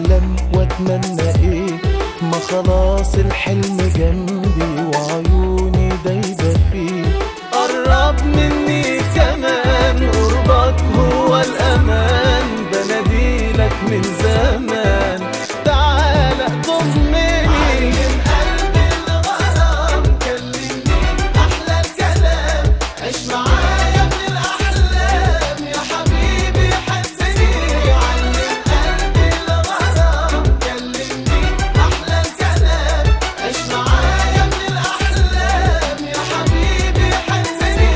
احلم واتمنى ايه ما خلاص الحلم جنبي وعيوني دايبه فيه قرب مني كمان قربك هو الامان بناديلك من زمان تعالى ضمني علم قلبي الغرام كلمني احلى الكلام عيش معايا من الاحلام يا حبيبي حسني علم قلبي الغرام كلمني احلى الكلام عيش معايا من الاحلام يا حبيبي حسني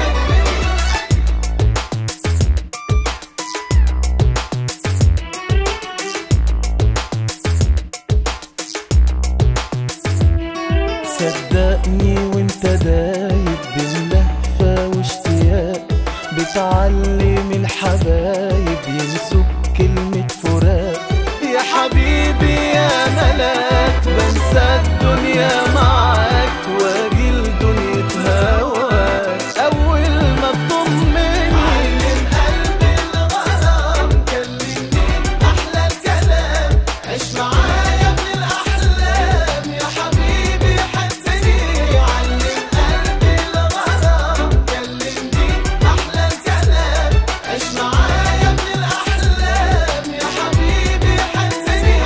صدقني وانت دايب بين لهفة واشتياق بتعلم الحبايب ينسوا كلمة فراق يا حبيبي يا ملاك بنسى الدنيا معاك واجي لدنيا هواك اول ما تضمني علم قلبي الغرام كلمني احلى الكلام عيش معايا من الاحلام يا حبيبي حسني علم قلبي الغرام كلمني احلى الكلام عيش معايا من الاحلام يا حبيبي حسني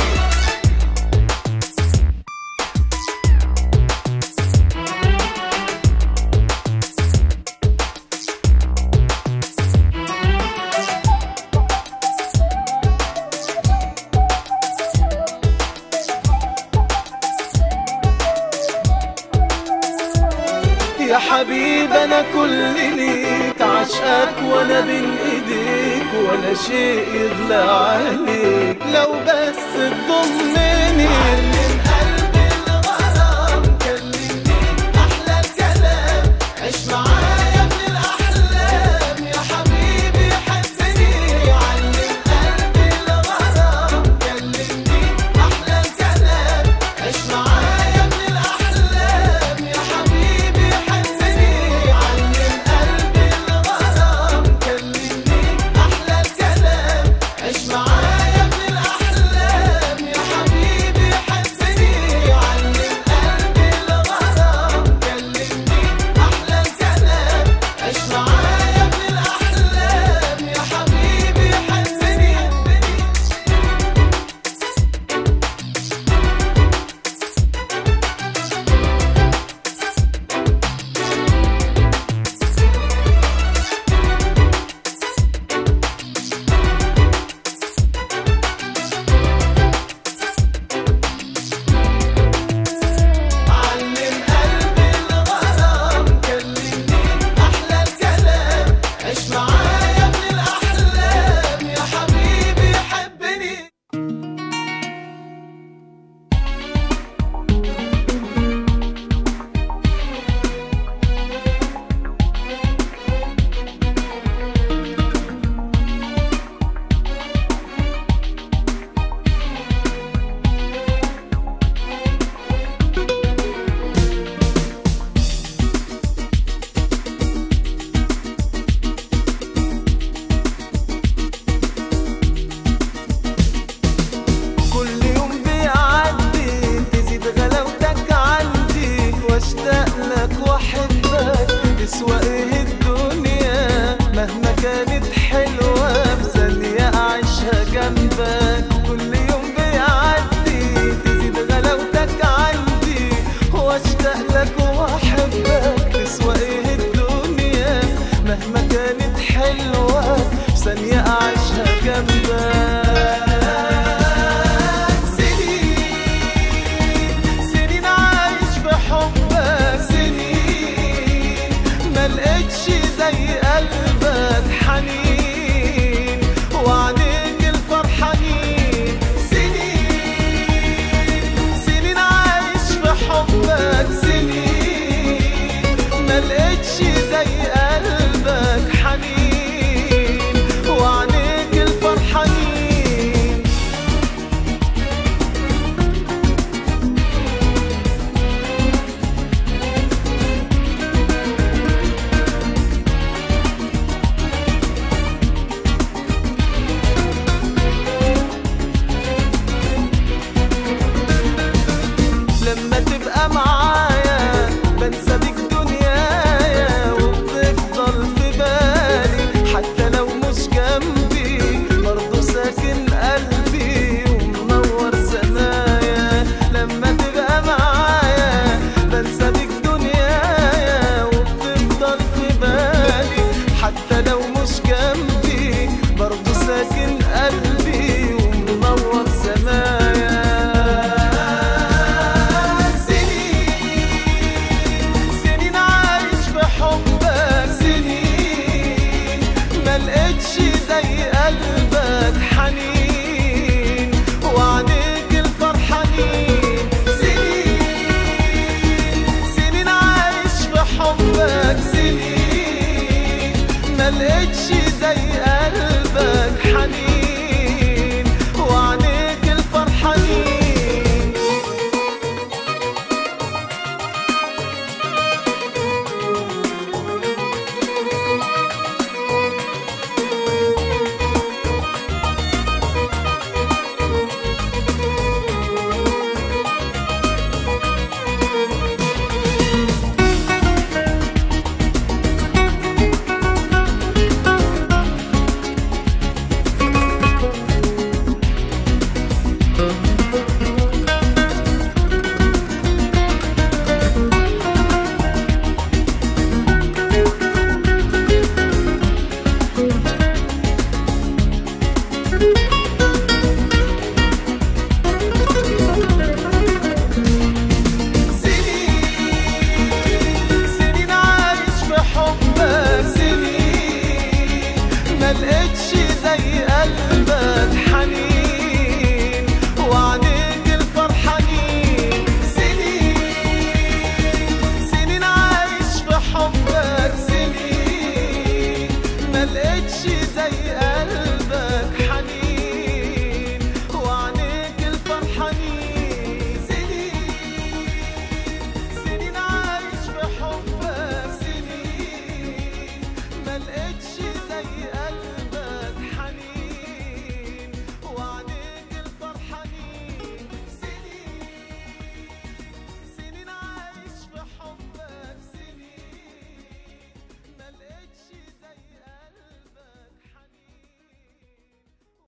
يا حبيب انا كل ليك عشقك وانا بين ايديك ولا شيء يغلى عليك لو بس تضمني علم قلبي الغرام كلمني احلى الكلام عيش معايا من الاحلام يا حبيبي حسني علم قلبي الغرام كلمني احلى الكلام عيش معايا من الاحلام يا حبيبي حسني علم قلبي الغرام كلمني احلى الكلام عيش معايا من الاحلام يا حبيبي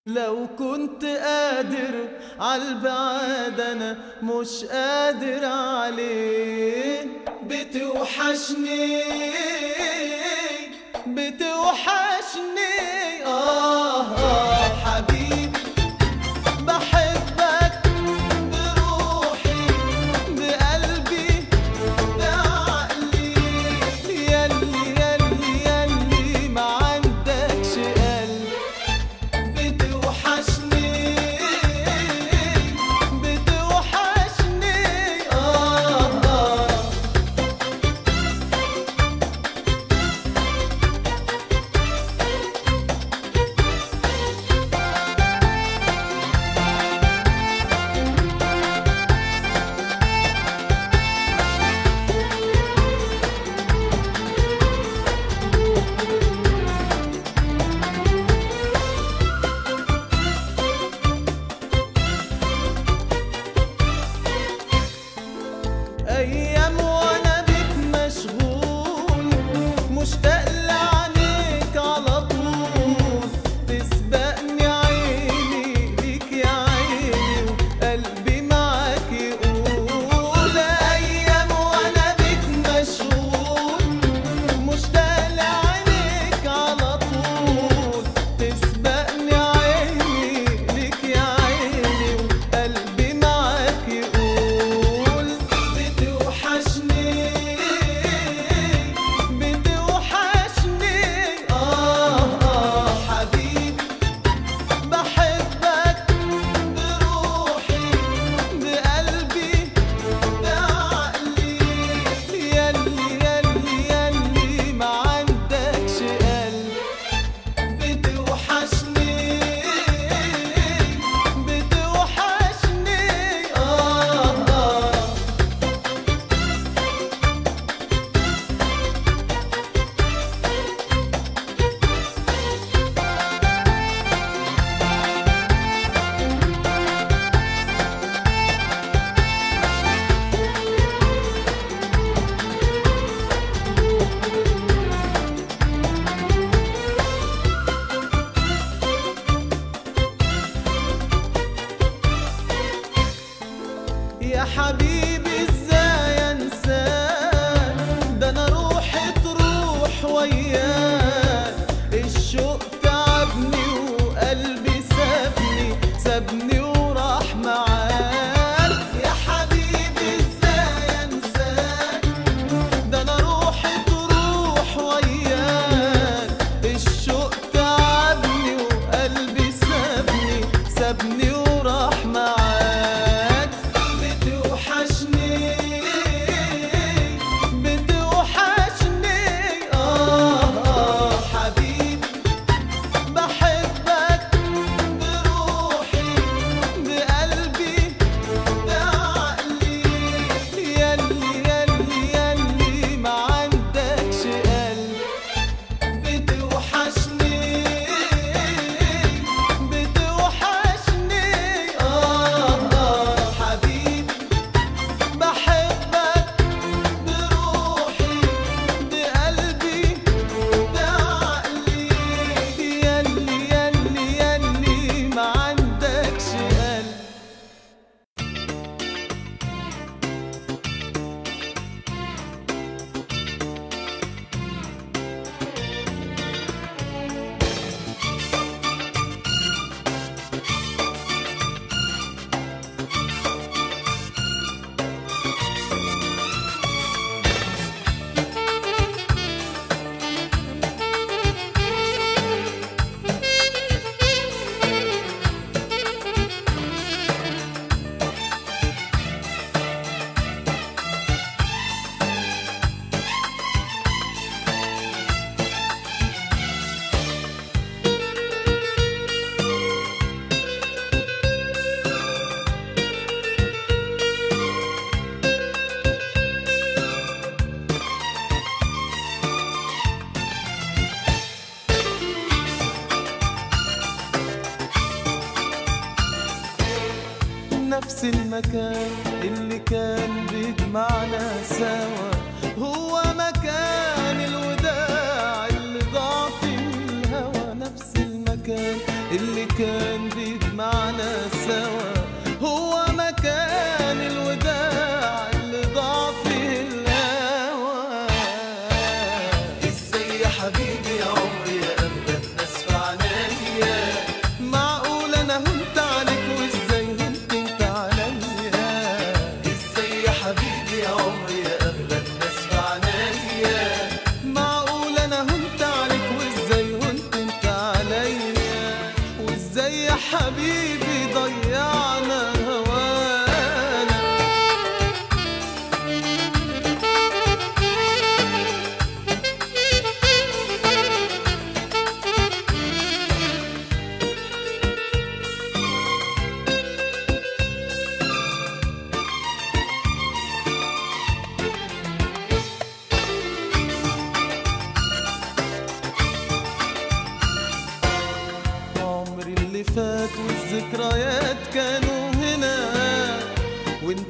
لو كنت قادر عالبعاد انا مش قادر عليه بتوحشني بتوحشني آه, آه حبيبي بحبك بروحي بقلبي بعقلي ياللي ياللي ياللي ما عندكش قلب بتوحشني بتوحشني آه آه ايام وانا بك مشغول مشتاق لعينيك على طول تسبقني عيني ليك يا عيني وقلبي معاك يقول ايام وانا بك مشغول مشتاق لعينيك على طول تسبقني عيني ليك يا عيني وقلبي معاك يقول بتوحشني بتوحشني آه آه حبيبي بحبك بروحي بقلبي بعقلي ياللي ياللي ياللي ما عندكش قلب بتوحشني بتوحشني آه آه يا حبيبي ازاي انساك ده انا روحي تروح وياك الشوق تعبني وقلبي سابني سابني وراح معاك يا حبيبي ازاي انساك ده انا روحي تروح وياك الشوق تعبني وقلبي سابني سابني وراح معاك بتوحشني بتوحشني آه آه حبيبي بحبك بروحي بقلبي بعقلي ياللي ياللي ياللي ما عندكش قلب بتوحشني بتوحشني آه آه حبيبي بحبك بروحي بقلبي بعقلي ياللي ياللي ياللي ما عندكش قلب نفس المكان اللي كان بيجمعنا سوا هو مكان الوداع اللي ضاع في الهوى نفس المكان اللي كان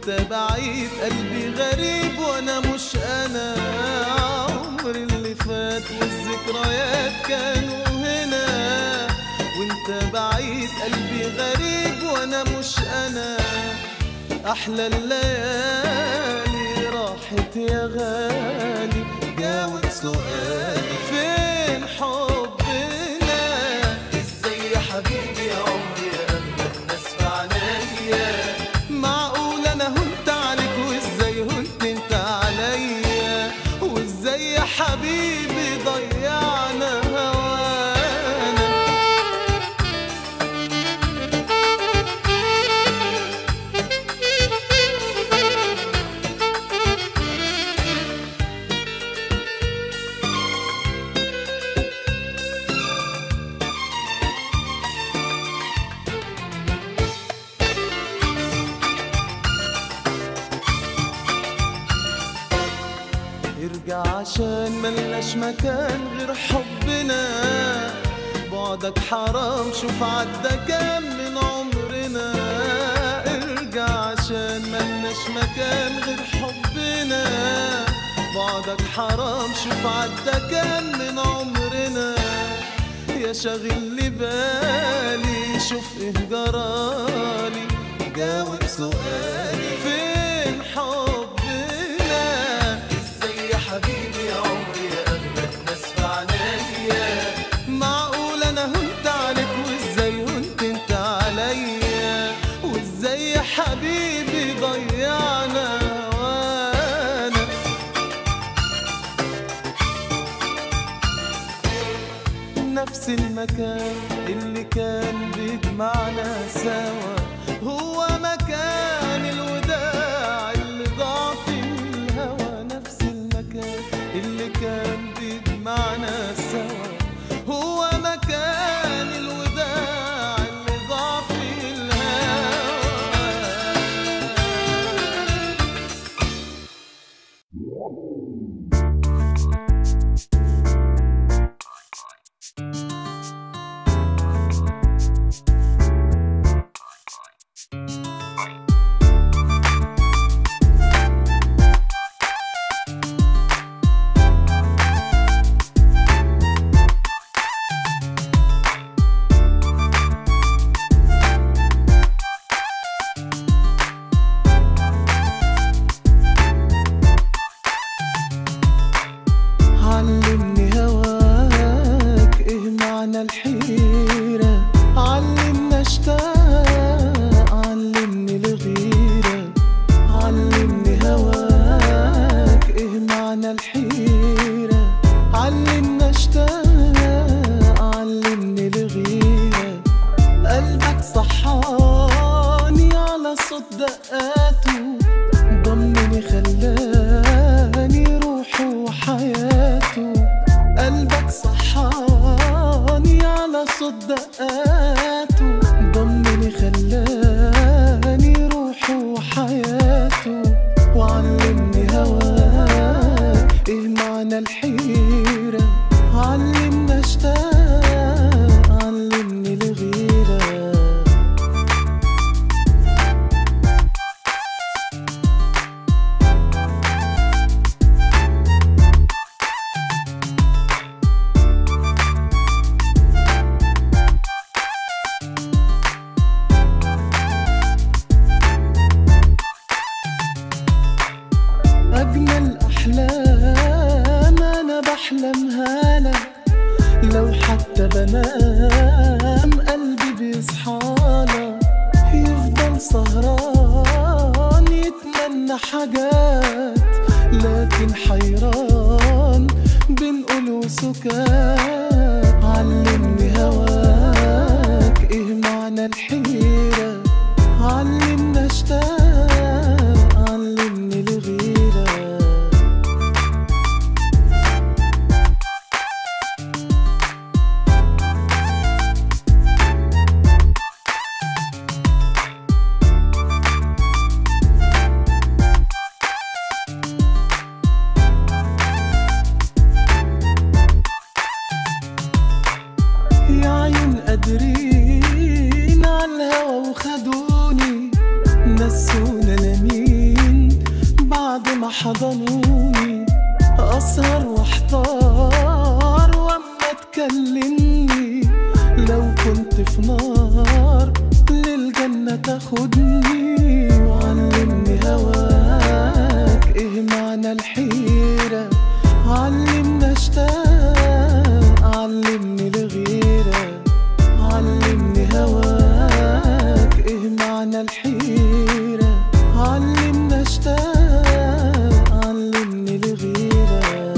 وانت بعيد قلبي غريب وانا مش انا عمر اللي فات والذكريات كانوا هنا وانت بعيد قلبي غريب وانا مش انا احلى الليالي راحت يا غالي جاوب سؤالي فين حبنا ازاي يا حبيبي يا عمري يا اغلى الناس في عنايا معقول انا هنت عليك وازاي هنت انت عليا وازاي يا حبيبي ضيعنا هوانا ارجع عشان ملناش مكان غير حبنا بعدك حرام شوف عدى كام من عمرنا ارجع عشان ملناش مكان غير حبنا بعدك حرام شوف عدى كام من عمرنا يا شاغل لي بالي شوف ايه جرالي جاوب سؤالي فين حبنا ازاي يا حبيبي يا عمري يا اغلى الناس في عنايا معقول انا هنت عليك وازاي هنت انت عليا وازاي يا حبيبي ضيعنا هوانا نفس المكان اللي كان بيجمعنا سوا هو مكان الوداع اللي ضاع فيه الهوى نفس المكان اللي كان بيجمعنا سوا هو مكان الوداع اللي ضاع فيه الهوى علمني هواك ايه معنى الحيرة علمنا اشتاق علمني الغيرة علمني هواك ايه معنى الحيرة علمنا اشتاق علمني الغيرة قلبك صحاني على صوت دقاته ضمني خلاني روحه وحياته قلبك صحاني على صوت دقاته ضمني خلاني روحه وحياته وعلمني هواك ايه معنى الحيرة علمنا اشتاق علمني الغيرة أجمل أحلام أنا بحلمها لك لو حتى بنام قلبي بيصحالك يفضل سهران يتمنى حاجات لكن حيران بنقول وسكات علمني هواك ايه معنى الحيرة علمنا اشتاق علمني الغيرة يا عيون قادرين على الهوى وخدوني نسونا لمين حضنوني أسهر واحتار وأما تكلمني لو كنت في نار للجنة تاخدني وعلمني هواك ايه معنى الحيرة علمنا اشتاق علمني لغيرك علمني هواك ايه معنى الحيرة علمنا اشتاق علمني لغيرك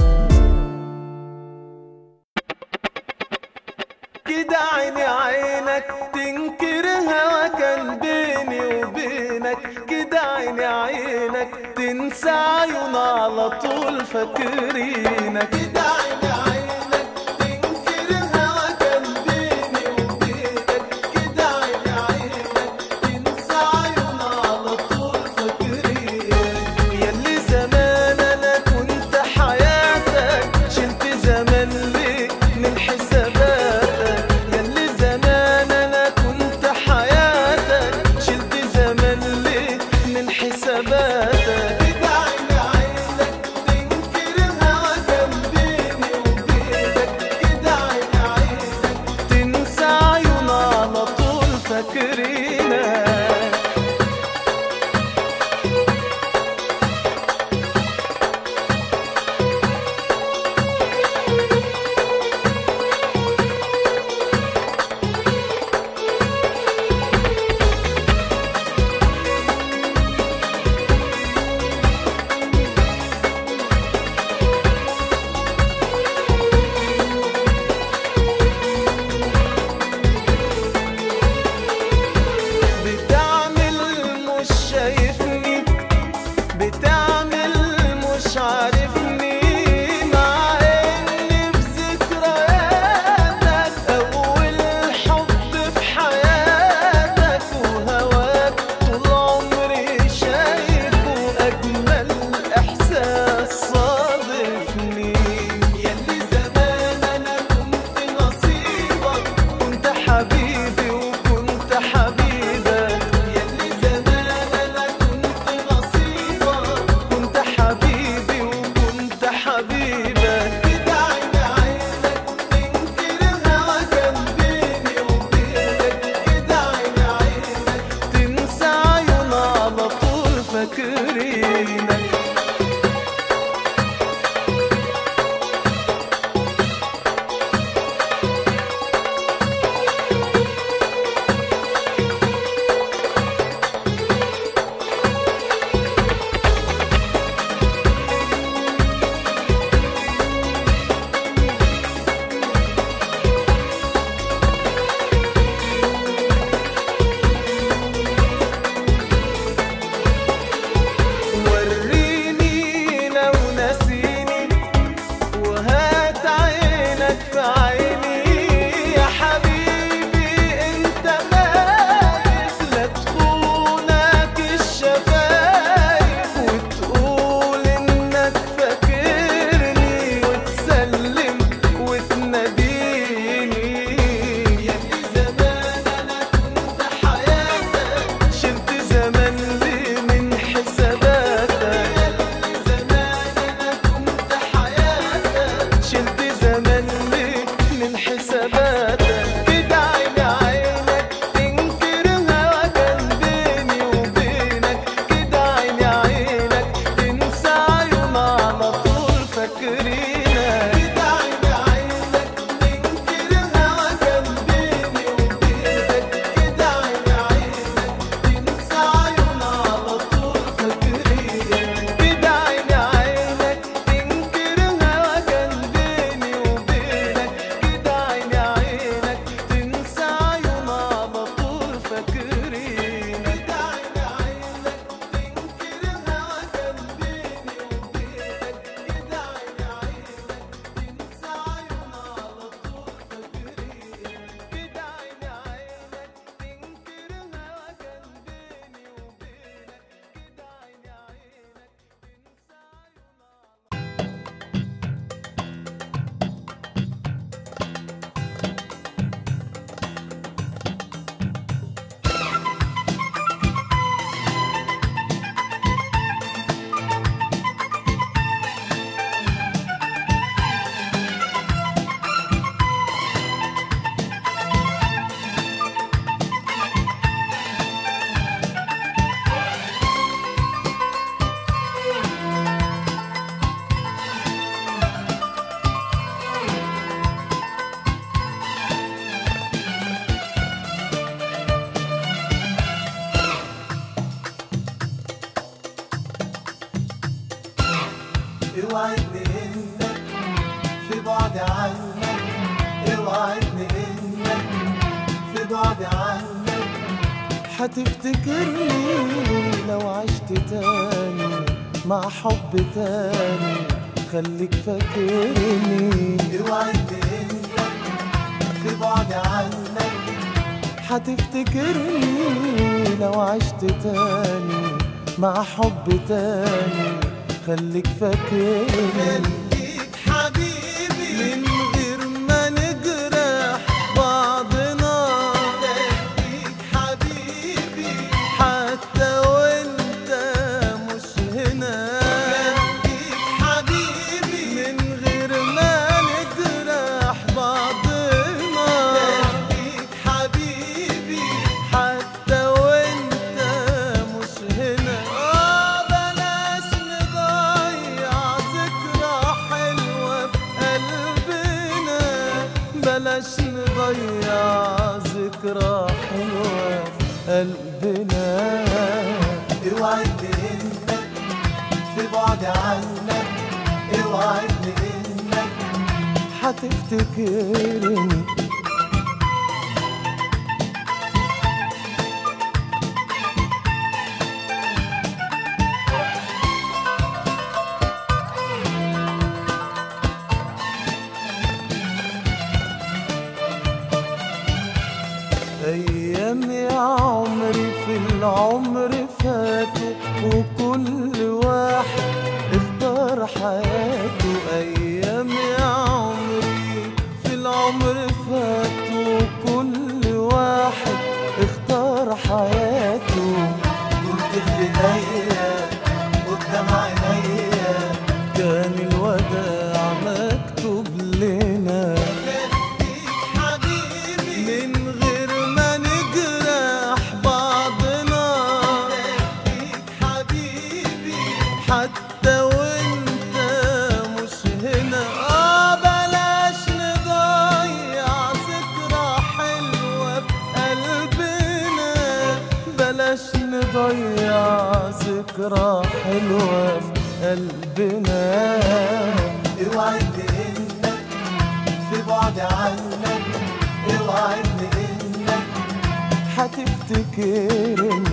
كده عيني عينك تنكر هوا كان بيني وبينك كده عيني عينك تنسى عيون على طول فاكرينك كده عيني عينك تنكر هوا كان بيني وبينك كده عيني عينك تنسى عيون على طول فاكرينك ياللي زمان انا كنت حياتك شلت زمان ليك من حساباتك ياللي زمان انا كنت حياتك شلت زمان ليك من حساباتك كده عيني عينك تنكر الهوا كان بيني وبينك كده عيني عينك تنسى عيون على طول فاكرينك بتعمل مش شايفني بتعمل مش عارفني مع اني في ذكرياتك اول حب في حياتك وهواك طول عمري شايفه اجمل احساس صادفني ياللي زمان انا كنت نصيبك كنت حبيبي وكنت حبيبك ياللي زمان انا كنت نصيبك كنت حبيبي وكنت حبيبك كده عيني عينك تنكر الهوا كان بيني وبينك كده عيني عينك تنسى عيون على طول فاكرينك اوعدني انك في بعد عنك اوعدني انك في بعد عنك هتفتكرني لو عشت تاني مع حب تاني خليك فاكرني اوعدني انك في بعد عنك هتفتكرني لو عشت تاني مع حب تاني خليك فاكرني خليك حبيبي من غير ما نجرح بعضنا خليك حبيبي حتى وانت مش هنا خليك حبيبي من غير ما نجرح بعضنا خليك حبيبي حتى وانت مش هنا اه بلاش نضيع ذكرى حلوة في قلبنا بلاش نضيع ذكرى حلوة في قلبنا اوعدني انك في بعد عنك اوعدني انك هتفتكرني أيام يا عمري في العمر فاتوا وكل واحد اختار حياته أيام يا عمري في العمر فاتوا وكل واحد اختار حياته كنت في ايديا قدام عينيا كان الوداع مكتوب لنا حبيبي من غير ما نجرح بعضنا حبيبي حتى وانت مش هنا اه بلاش نضيع ذكرى حلوة في قلبنا بلاش نضيع ذكرى حلوة في قلبنا اوعدني انك في بعد عنك اوعدني انك هتفتكرني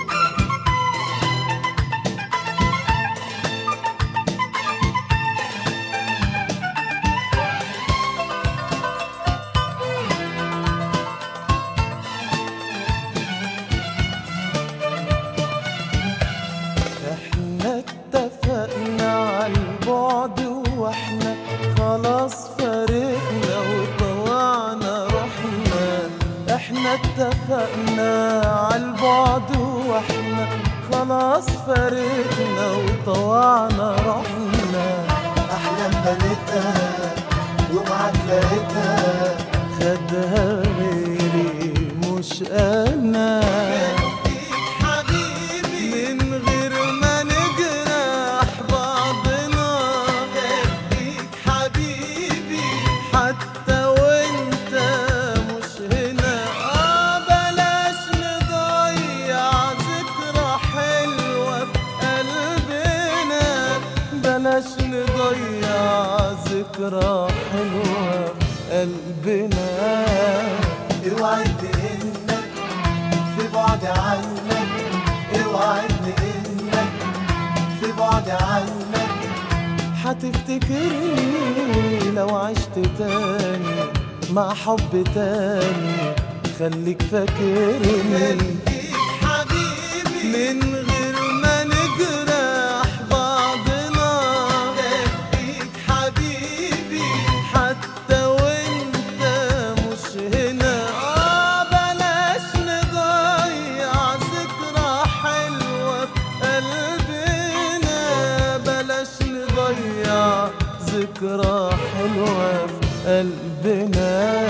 احنا اتفقنا على البعد واحنا خلاص فارقنا وطوعنا رحنا احنا اتفقنا على البعد واحنا خلاص فارقنا وطوعنا رحنا احلام بنتها ومعاك لقيتها خدها غيري مش انا حبيبي من غير ما نجرح بعضنا خليك حبيبي حتى وانت مش هنا اه بلاش نضيع ذكرى حلوة في قلبنا بلاش نضيع ذكرى حلوة في قلبنا اوعدني انك في بعد عنك اوعدني انك في بعد عنك هتفتكرني لو عشت تاني مع حب تاني خليك فاكرني حبيبي من غير ما نجرح بعضنا خليك حبيبي حتى وانت مش هنا اه بلاش نضيع ذكرى حلوة في قلبنا بلاش نضيع ذكرى حلوة في قلبنا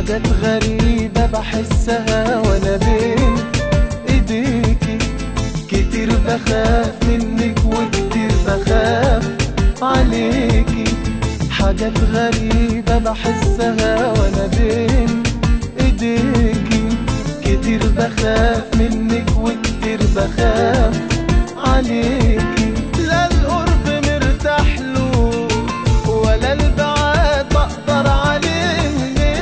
حاجات غريبة بحسها وانا بين ايديكي كتير بخاف منك وكتير بخاف عليكي حاجات غريبة بحسها وانا بين ايديكي كتير بخاف منك وكتير بخاف عليكي لا القرب مرتاح له ولا البعاد بقدر عليه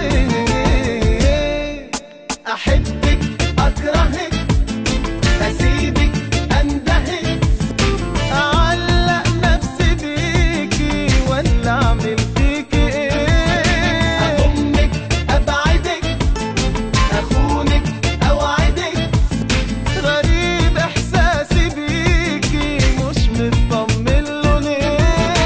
احبك اكرهك اسيبك اندهك اعلق نفسي بيكي ولا اعمل فيكي ايه اضمك ابعدك اخونك اوعدك غريب احساسي بيكي مش مطمن له ليه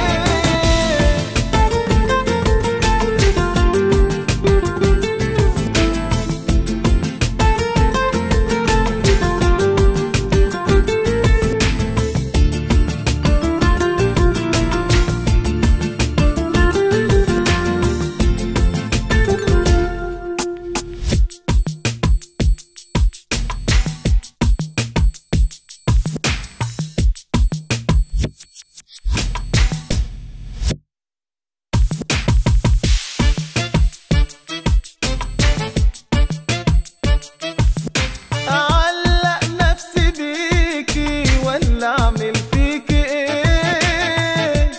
اعلق نفسي بيكي ولا اعمل فيكي ايه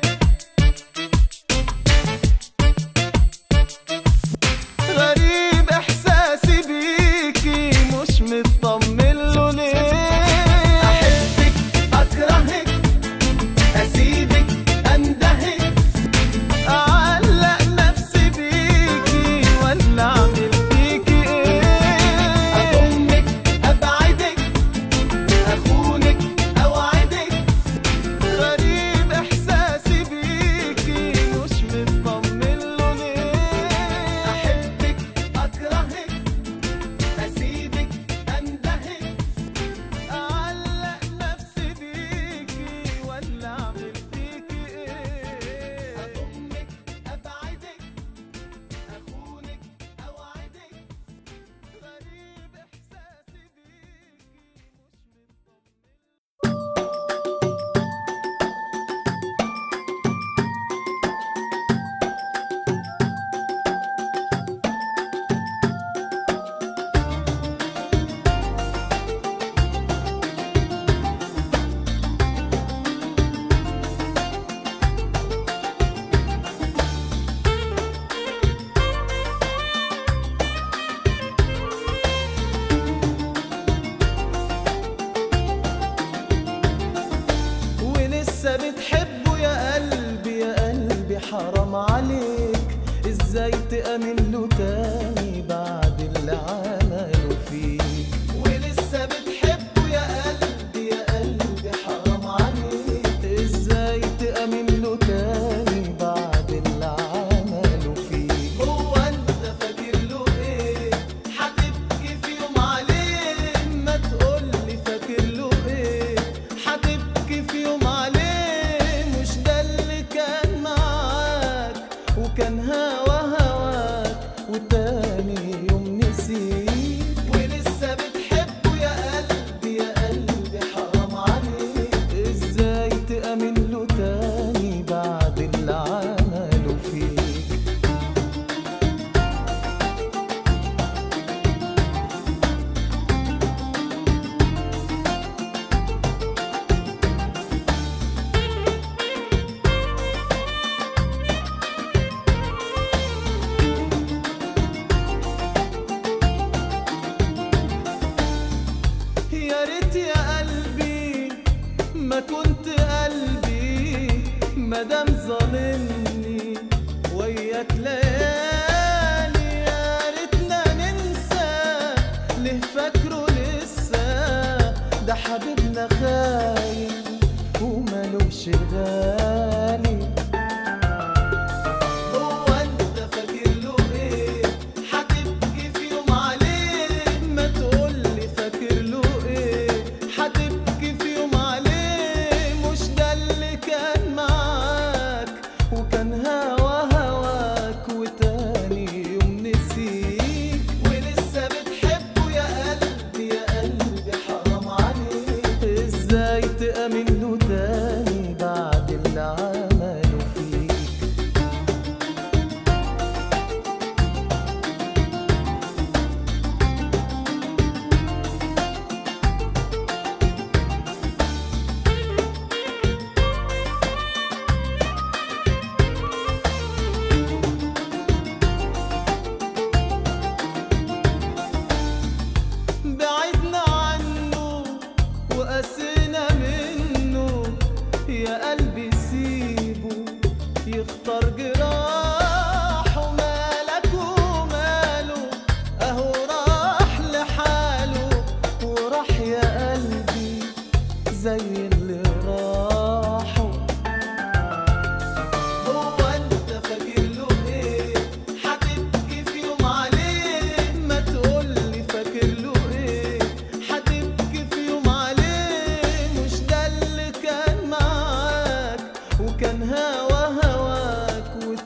غريب احساسي بيكي مش مطمن له ليه احبك اكرهك اسيبك اندهك اعلق نفسي بيكي ولا اعمل فيكي ايه اضمك ابعدك اخونك اوعدك غريب احساسي بيكي مش مطمن له ليه احبك اكرهك اسيبك اندهك اعلق نفسي بيكي ولا اعمل فيكي ايه اضمك ابعدك اخونك اوعدك غريب احساسي بيكي مش مطمن ولسه بتحبه يا قلبي يا قلبي حرام عليك ازاي تأمن له تاني بعد اللي عمله فيك ولسه بتحبه يا قلبي يا قلبي حرام عليك ازاي تأمن له تاني بعد اللي عمله فيك هو انت فاكر له ايه هتبكي في يوم عليه ما تقولي فاكر له ايه هتبكي في يوم عليه مش ده اللي كان معاك وكان هوا هواك وتاني يوم نسيك ولسه بتحبه يا قلبي يا قلبي حرام عليك ازاي تأمن له تاني بعد اللي عمله فيك يا ريت يا قلبي ما كنت قلبي مادام ظالمني وياك ليالي يا ريتنا ننسى ليه فاكره لسه ده حبيبنا خاين ومالوش غالي هو انت فاكر له ايه هتبكي في يوم عليه ما تقولي فاكر له ايه هتبكي في يوم عليه مش ده اللي كان معاك وكان هوا هواك وت واختار جراح ومالك وماله اهو راح لحاله وراح يا قلبي زي اللي راحوا هو انت فاكر له ايه هتبكي في يوم عليه ما تقولي فاكر له ايه هتبكي في يوم عليه مش ده اللي كان معاك وكان هوا هواك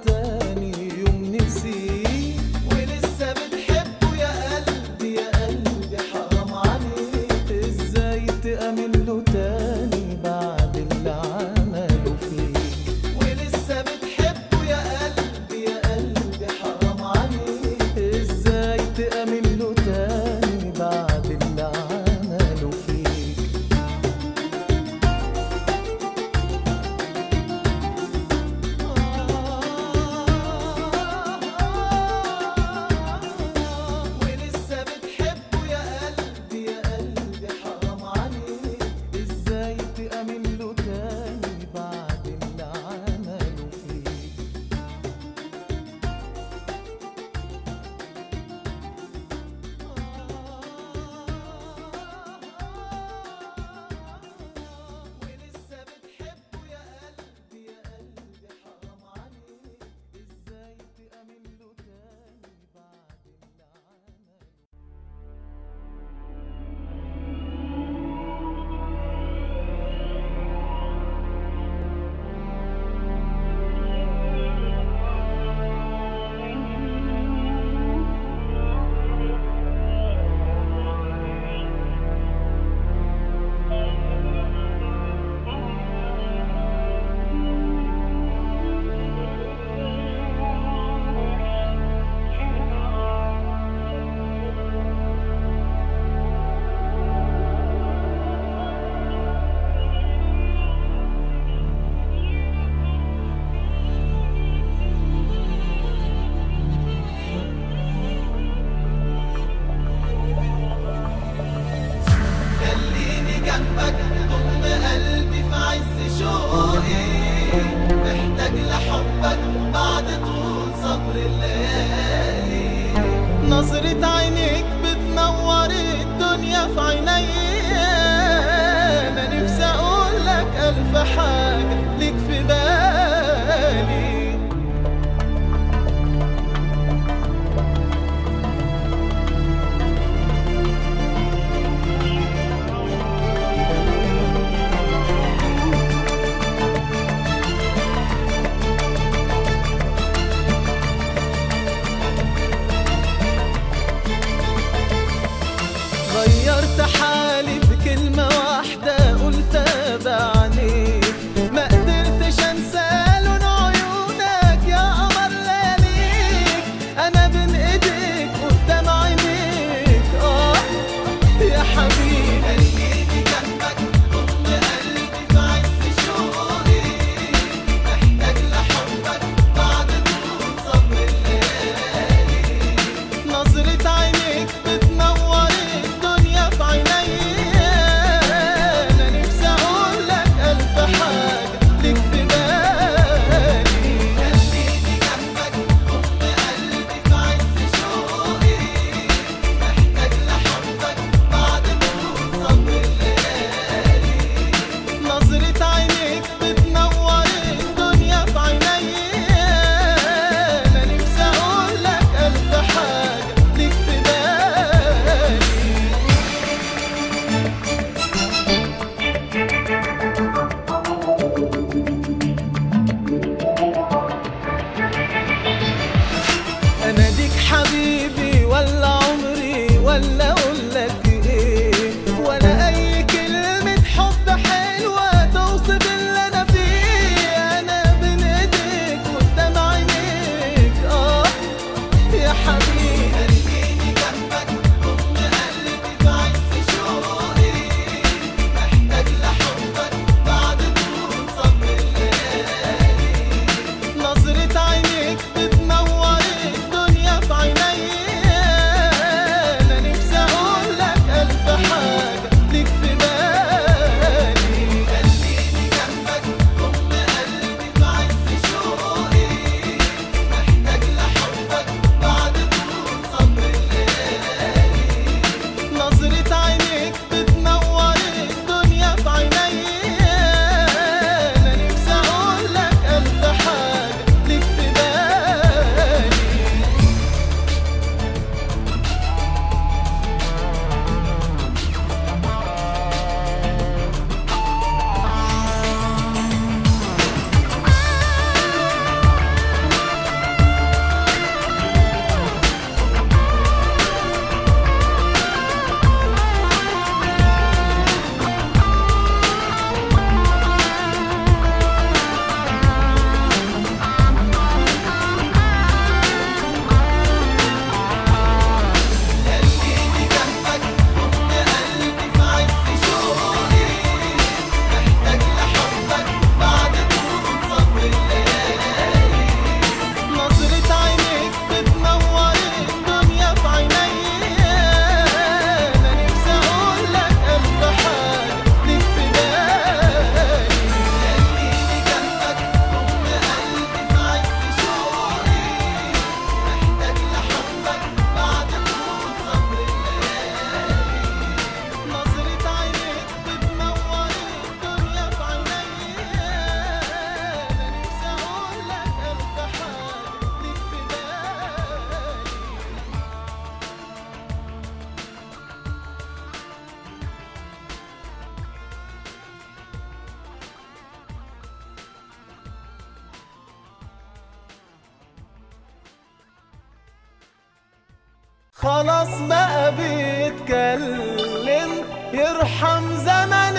خلاص بقى بيتكلم يرحم زمن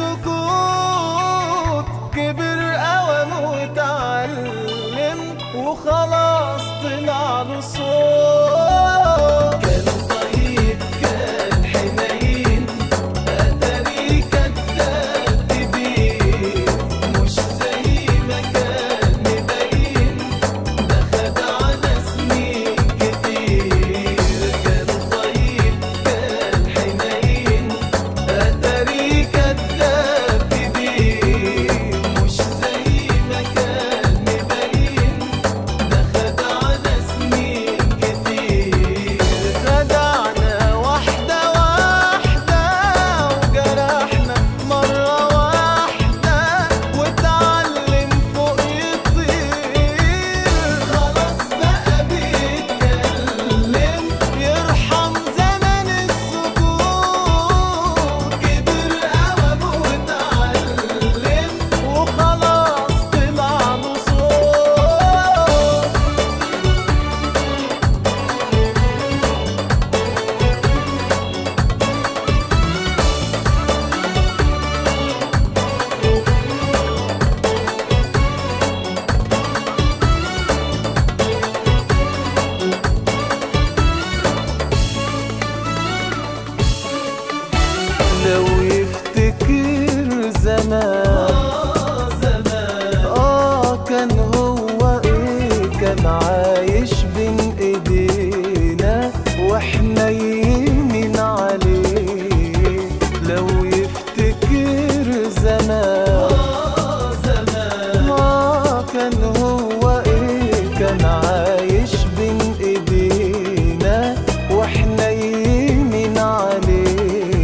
السكوت كبر قوم وتعلم وخلاص طلع له صوت كان طيب كان حنين أتاري كداب كبير مش زي ما كان مبين ده خدعنا سنين كتير كان طيب كان حنين أتاري كداب كبير مش زي ما كان مبين ده خدعنا سنين كتير خدعنا واحدة واحدة وجرحنا مرة واحدة واتعلم فوق يطير خلاص بقى بيتكلم يرحم زمن السكوت كبر قوم واتعلم وخلاص طلع له صوت لو يفتكر زمان اه كان هو ايه كان عايش بين ايدينا واحنا يمين عليه لو يفتكر زمان اه كان هو ايه كان عايش بين ايدينا واحنا يمين عليه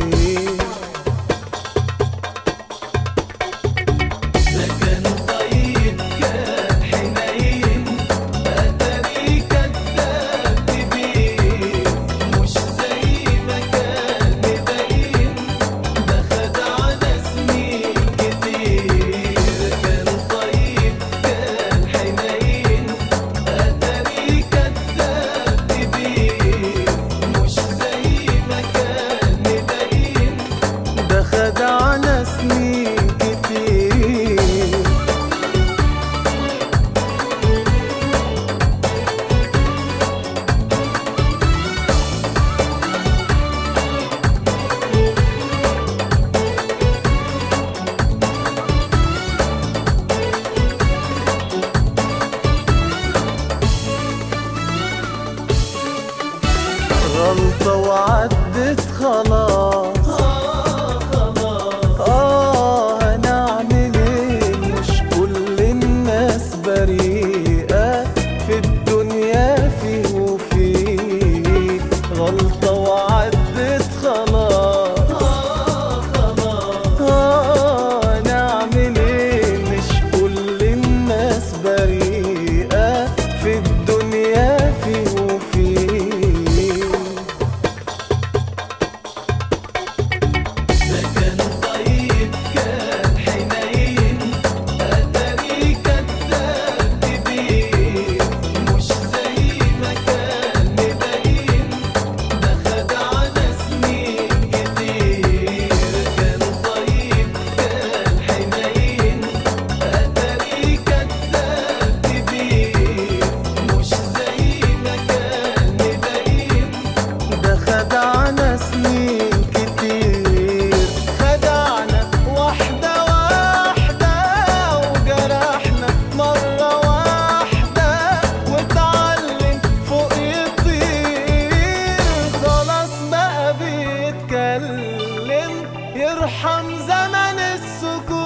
ده كان طيب كان حنين أتاري كداب كبير مش زي ما كان مبين ده خدعنا سنين كتير كان طيب كان حنين أتاري كداب كبير مش زي ما كان مبين ده خدعنا سنين كتير غلطة وعدت خلاص آه هنعمل إيه مش كل الناس بريئة في الدنيا فيه وفيه غلطة وعدت خلاص آه نعمل إيه مش كل الناس بريئة في الدنيا فيه وفيه ده كان طيب كان حنين أتاري كداب كبير مش زي ما كان مبين ده خدعنا سنين كتير كان طيب كان حنين أتاري كداب كبير مش زي ما كان مبين ده خدعنا سنين كتير خدعنا واحدة واحدة وجرحنا مرة واحدة واتعلم فوق يطير خلاص بقى بيتكلم يرحم زمن السكوت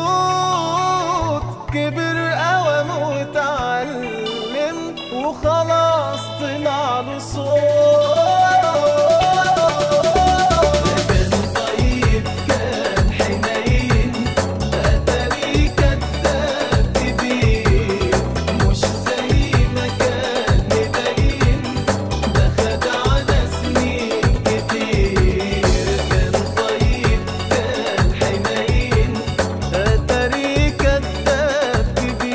كبر قوم واتعلم وخلاص طلع له صوت كان طيب كان حنين أتاري كداب كبير مش زي ما كان مبين ده خدعنا سنين كتير كان طيب كان حنين أتاري كداب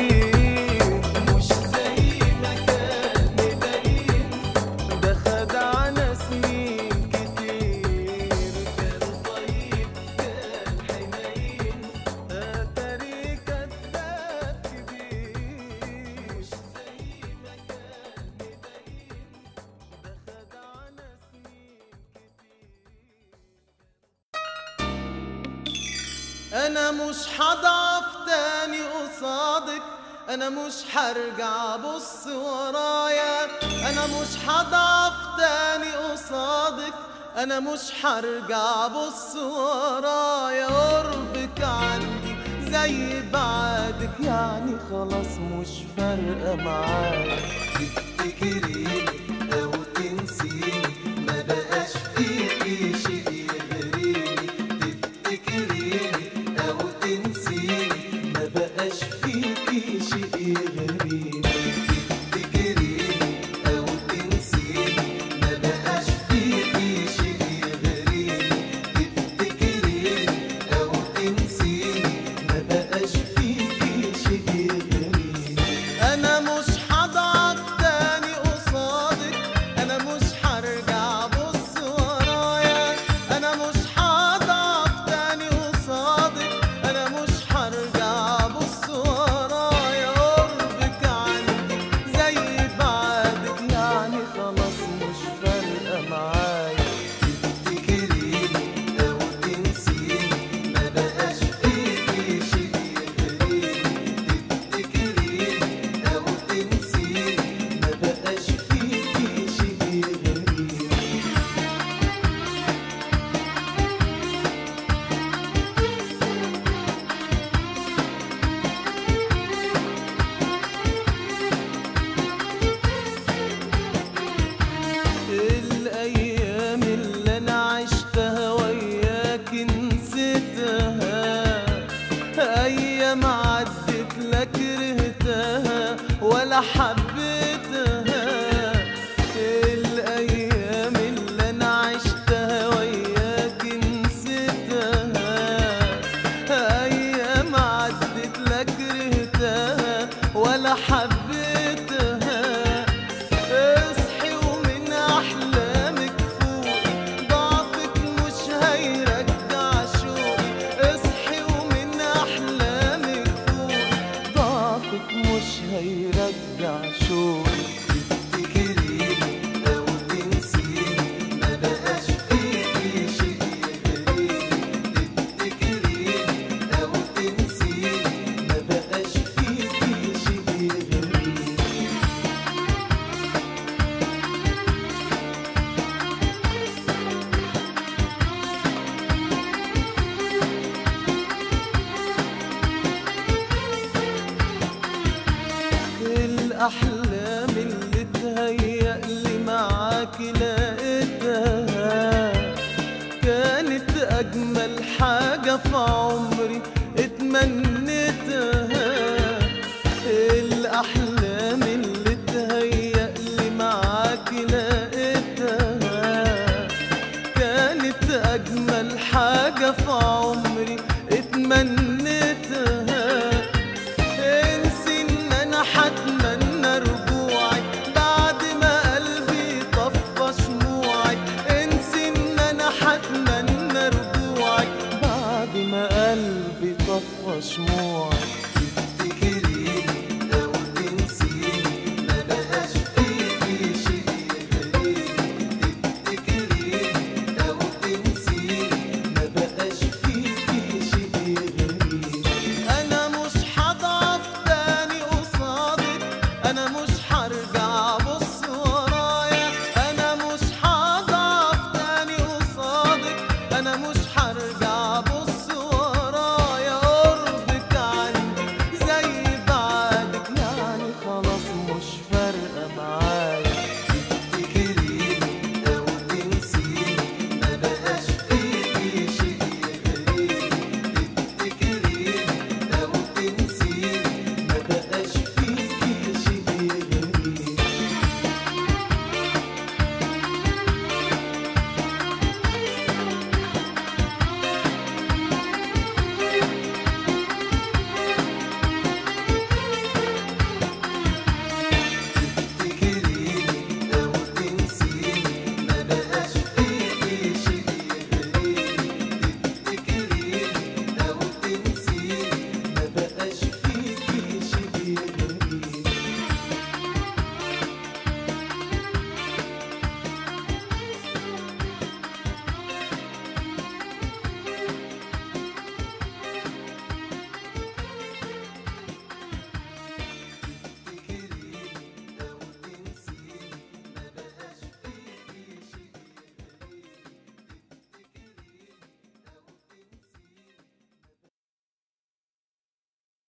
كبير مش زي ما كان مبين ده خدعنا انا مش هضعف تاني قصادك انا مش هرجع بص ورايا انا مش هضعف تاني قصادك انا مش هرجع بص ورايا قربك عندي زي بعدك يعني خلاص مش فارقه معايا تفتكريني او تنسيني ما بقاش فيكي شيء يغريني تفتكريني او تنسيني ما بقاش فيكي شيء يغريني تفتكريني او تنسيني ما بقاش فيكي شيء يغريني تفتكريني او تنسيني ما بقاش فيكي شيء يغريني انا مش هضعف تاني قصادك انا مش هرجع بص ورايا انا مش هضعف تاني قصادك انا مش هرجع بص ورايا قربك عندي زي بعدك يعني خلاص مش فارقه معايا تفتكريني او تنسيني ما بقاش فيكي شيء يغريني تفتكريني او تنسيني ما بقاش فيكي شيء يغريني الأيام اللي أنا عشتها وياك نسيتها أيام عدت لا كرهتها ولا حبيتها الأيام اللي أنا عشتها وياك نسيتها أيام عدت لا كرهتها ولا حبيتها اصحي ومن احلامك فوقي ضعفك مش هيرجع شوقي اصحي ومن احلامك فوقي ضعفك مش هيرجع شوقي تفتكريني او تنسيني ما بقاش فيكي شيء يغريني تفتكريني او تنسيني ما بقاش فيكي شيء يغريني الأحلام اللي تهيأ لي معاك لقيتها كانت أجمل حاجة في عمري اتمنيتها الأحلام اللي تهيأ لي معاك لقيتها كانت أجمل حاجة في عمري اتمنيتها انسي ان انا هتمنى رجوعك بعد ما قلبي طفى شموعك انسي ان انا هتمنى رجوعك بعد ما قلبي طفى شموعك تفتكريني او تنسيني ما بقاش فيكي شيء يغريني تفتكريني او تنسيني ما بقاش فيكي شيء يغريني انا مش هضعف تاني قصادك انا مش هرجع